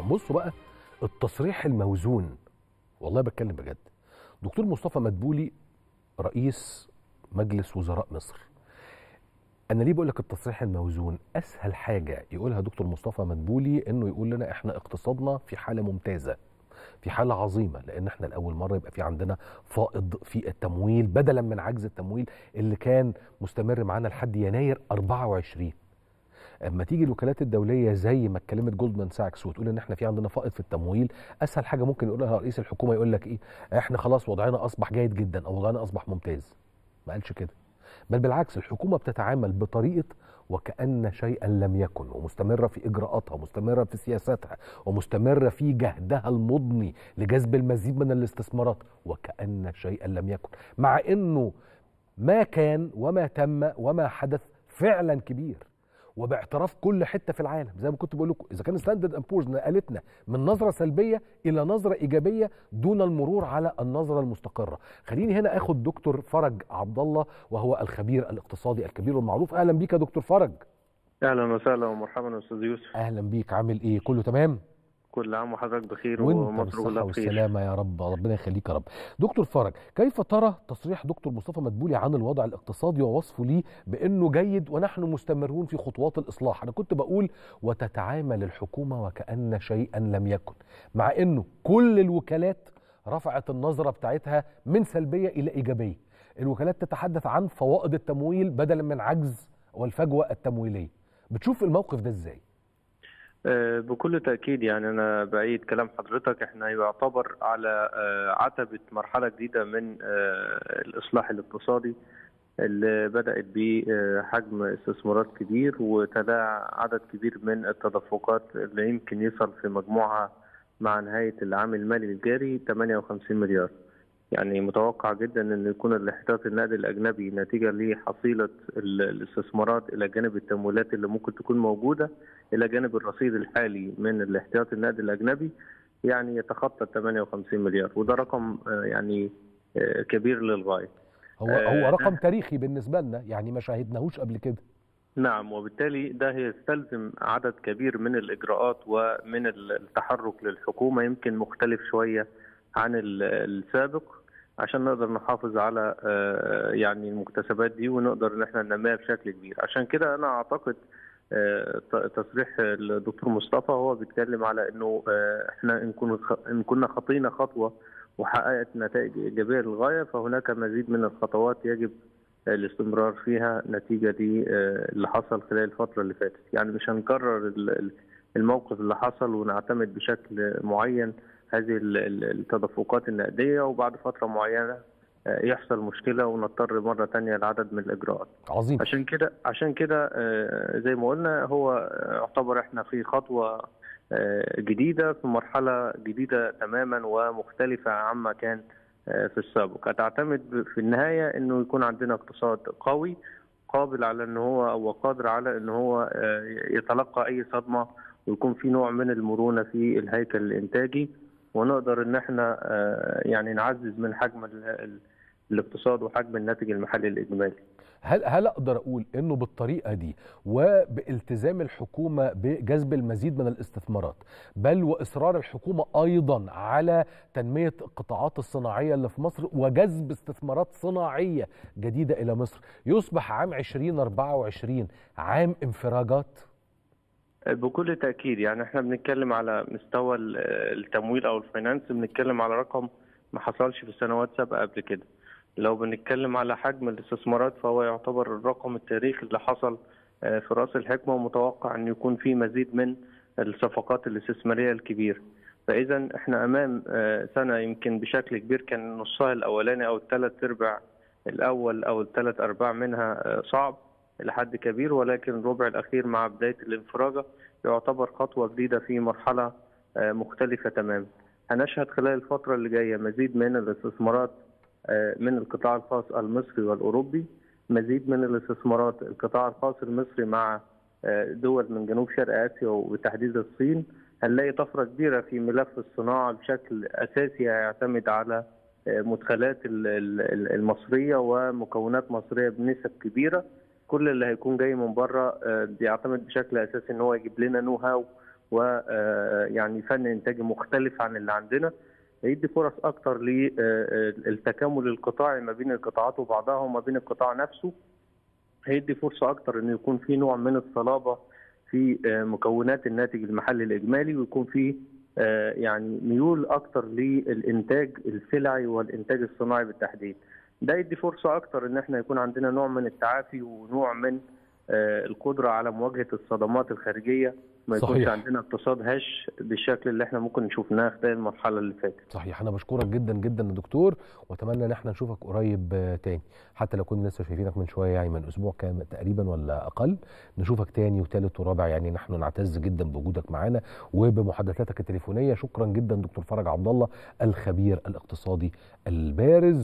بصوا بقى التصريح الموزون والله بتكلم بجد دكتور مصطفى مدبولي رئيس مجلس وزراء مصر انا ليه بقول لك التصريح الموزون اسهل حاجه يقولها دكتور مصطفى مدبولي انه يقول لنا احنا اقتصادنا في حاله ممتازه في حاله عظيمه لان احنا لاول مره يبقى في عندنا فائض في التمويل بدلا من عجز التمويل اللي كان مستمر معانا لحد يناير 24 اما تيجي الوكالات الدوليه زي ما اتكلمت جولدمان ساكس وتقول ان احنا في عندنا فائض في التمويل اسهل حاجه ممكن يقولها رئيس الحكومه يقول لك ايه احنا خلاص وضعنا اصبح جيد جدا او وضعنا اصبح ممتاز ما قالش كده بل بالعكس الحكومه بتتعامل بطريقه وكأن شيئا لم يكن ومستمرة في إجراءاتها ومستمرة في سياساتها ومستمرة في جهدها المضني لجذب المزيد من الاستثمارات وكأن شيئا لم يكن مع أنه ما كان وما تم وما حدث فعلا كبير وباعتراف كل حته في العالم زي ما كنت بقول لكم اذا كان ستاندرد اند بورز نقلتنا من نظره سلبيه الى نظره ايجابيه دون المرور على النظره المستقره خليني هنا اخد دكتور فرج عبد الله وهو الخبير الاقتصادي الكبير والمعروف اهلا بيك يا دكتور فرج اهلا وسهلا ومرحبا استاذ يوسف اهلا بيك عامل ايه كله تمام كل عام وحضرتك بخير وانت ومصر بالصحة كلها بخير والسلامة يا رب ربنا يخليك يا رب دكتور فرج كيف ترى تصريح دكتور مصطفى مدبولي عن الوضع الاقتصادي ووصفه ليه بأنه جيد ونحن مستمرون في خطوات الإصلاح أنا كنت بقول وتتعامل الحكومة وكأن شيئا لم يكن مع أنه كل الوكالات رفعت النظرة بتاعتها من سلبية إلى إيجابية الوكالات تتحدث عن فوائد التمويل بدلا من عجز والفجوة التمويلية بتشوف الموقف ده ازاي؟ آه، بكل تأكيد يعني أنا بأيد كلام حضرتك إحنا يعتبر على آه، عتبة مرحلة جديدة من آه، الإصلاح الاقتصادي اللي بدأت بحجم استثمارات كبير وتلاها عدد كبير من التدفقات اللي يمكن يصل في مجموعها مع نهاية العام المالي الجاري 58 مليار يعني متوقع جدا ان يكون الاحتياط النقدي الاجنبي نتيجه لحصيله ال- الاستثمارات الى جانب التمويلات اللي ممكن تكون موجوده الى جانب الرصيد الحالي من الاحتياط النقدي الاجنبي يعني يتخطى 58 مليار وده رقم آه، يعني آه، كبير للغايه. هو آه، هو رقم تاريخي بالنسبة لنا يعني ما شاهدناهوش قبل كده نعم وبالتالي ده يستلزم عدد كبير من الإجراءات ومن التحرك للحكومة يمكن مختلف شوية عن ال- السابق عشان نقدر نحافظ على آه، يعني المكتسبات دي ونقدر ان احنا ننميها بشكل كبير عشان كده انا اعتقد آه، ت- تصريح الدكتور مصطفى هو بيتكلم على انه آه، احنا ان كنا خ- ان كنا خطينا خطوه وحققت نتائج ايجابيه للغايه فهناك مزيد من الخطوات يجب الاستمرار فيها نتيجة دي آه، اللي حصل خلال الفترة اللي فاتت يعني مش هنكرر ال- ال- الموقف اللي حصل ونعتمد بشكل معين هذه ال- ال- التدفقات النقدية وبعد فترة معينة آه، يحصل مشكلة ونضطر مرة تانية لعدد من الإجراءات عظيم عشان كده عشان كده آه، زي ما قلنا هو آه، يعتبر احنا في خطوة آه، جديدة في مرحلة جديدة تماما ومختلفة عما كان آه، في السابق هتعتمد في النهاية انه يكون عندنا اقتصاد قوي قابل على ان هو وقادر على ان هو آه، يتلقى اي صدمة ويكون في نوع من المرونة في الهيكل الانتاجي ونقدر ان احنا آه، يعني نعزز من حجم ال- ال- الاقتصاد وحجم الناتج المحلي الاجمالي هل هل اقدر اقول انه بالطريقه دي وبالتزام الحكومه بجذب المزيد من الاستثمارات بل واصرار الحكومه ايضا على تنميه القطاعات الصناعيه اللي في مصر وجذب استثمارات صناعيه جديده الى مصر يصبح عام 2024 عام انفراجات بكل تأكيد يعني احنا بنتكلم على مستوى ال- التمويل أو الفاينانس بنتكلم على رقم ما حصلش في السنوات سابقة قبل كده لو بنتكلم على حجم الاستثمارات فهو يعتبر الرقم التاريخي اللي حصل آه، في رأس الحكمة ومتوقع أن يكون في مزيد من الصفقات الاستثمارية الكبيرة فإذا احنا أمام آه، سنة يمكن بشكل كبير كان نصها الأولاني أو الثلاث أرباع الأول أو الثلاث أرباع منها آه، صعب إلى حد كبير ولكن الربع الأخير مع بداية الانفراجة يعتبر خطوة جديدة في مرحلة آه، مختلفة تماما هنشهد خلال الفترة اللي جاية مزيد من الاستثمارات آه، من القطاع الخاص المصري والأوروبي مزيد من الاستثمارات القطاع الخاص المصري مع آه، دول من جنوب شرق آسيا وبتحديد الصين هنلاقي طفرة كبيرة في ملف الصناعة بشكل أساسي يعتمد على آه، مدخلات ال- ال- المصرية ومكونات مصرية بنسب كبيرة كل اللي هيكون جاي من بره آه، بيعتمد بشكل اساسي ان هو يجيب لنا نو هاو ويعني فن انتاجي مختلف عن اللي عندنا هيدي فرص اكتر للتكامل القطاعي ما بين القطاعات وبعضها وما بين القطاع نفسه هيدي فرصه اكتر انه يكون في نوع من الصلابه في مكونات الناتج المحلي الاجمالي ويكون في يعني ميول اكتر للانتاج السلعي والانتاج الصناعي بالتحديد ده يدي فرصه اكتر ان احنا يكون عندنا نوع من التعافي ونوع من القدره على مواجهه الصدمات الخارجيه ما يكونش صحيح. عندنا اقتصاد هش بالشكل اللي احنا ممكن شفناه خلال المرحله اللي فاتت صحيح انا بشكرك جدا جدا يا دكتور واتمنى ان احنا نشوفك قريب آه، تاني حتى لو كنا لسه شايفينك من شويه يعني من اسبوع كام تقريبا ولا اقل نشوفك تاني وتالت ورابع يعني نحن نعتز جدا بوجودك معانا وبمحادثاتك التليفونيه شكرا جدا دكتور فرج عبد الله الخبير الاقتصادي البارز